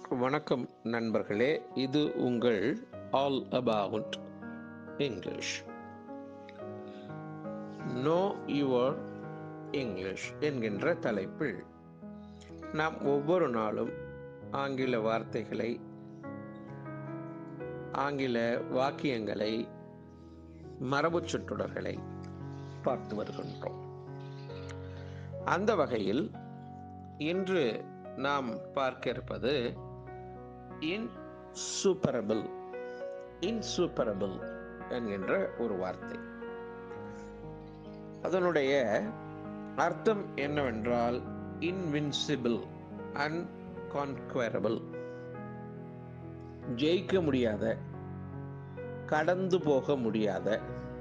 வணக்கம் நண்பர்களே இது உங்கள் all about English know your English என்கின்ற தலைப்பில் நாம் ஒவ்வொரு நாளும் ஆங்கில வார்த்தைகளை ஆங்கில வாக்கியங்களை மரபுச் சொற்றொடர்களை பார்த்து வருகின்றோம் அந்த வகையில் இன்று நாம் பார்க்க இருப்பது இன்சூப்பரபிள் இன்சூப்பரபிள் என்கின்ற ஒரு வார்த்தை அதனுடைய அர்த்தம் என்னவென்றால் இன்வின்சிபிள் அன்கான்குவரபிள் ஜெயிக்க முடியாத கடந்து போக முடியாத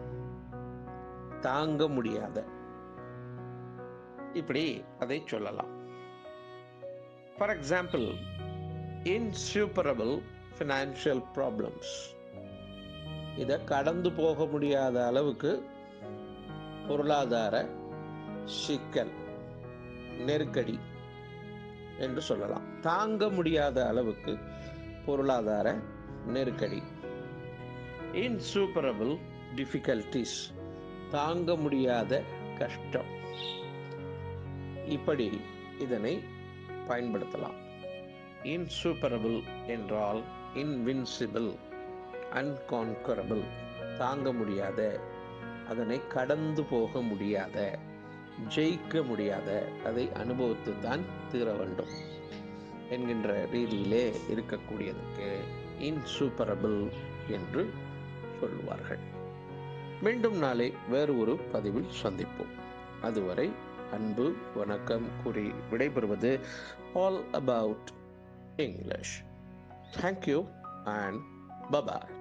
தாங்க முடியாத இப்படி அதை சொல்லலாம் for example insuperable financial problems இதை கடந்து போக முடியாத அளவுக்கு பொருளாதார சிக்கல் நெருக்கடி என்று சொல்லலாம் தாங்க முடியாத அளவுக்கு பொருளாதார நெருக்கடி இன்சூப்பரபிள் டிஃபிகல்டிஸ் தாங்க முடியாத கஷ்டம் இப்படி இதனை பயன்படுத்தலாம் இன்சூப்பரபிள் என்றால் இன்வின்சிபிள் அன்கான்கரபிள் தாங்க முடியாத அதனை கடந்து போக முடியாத ஜெயிக்க முடியாத அதை அனுபவித்து தான் தீர வேண்டும் என்கின்ற ரீதியிலே இருக்கக்கூடியதுக்கு இன்சூப்பரபிள் என்று சொல்வார்கள் மீண்டும் நாளை வேறு ஒரு பதிவில் சந்திப்போம் அதுவரை அன்பு வணக்கம் கூறி விடைபெறுவது all about English thank you and bye bye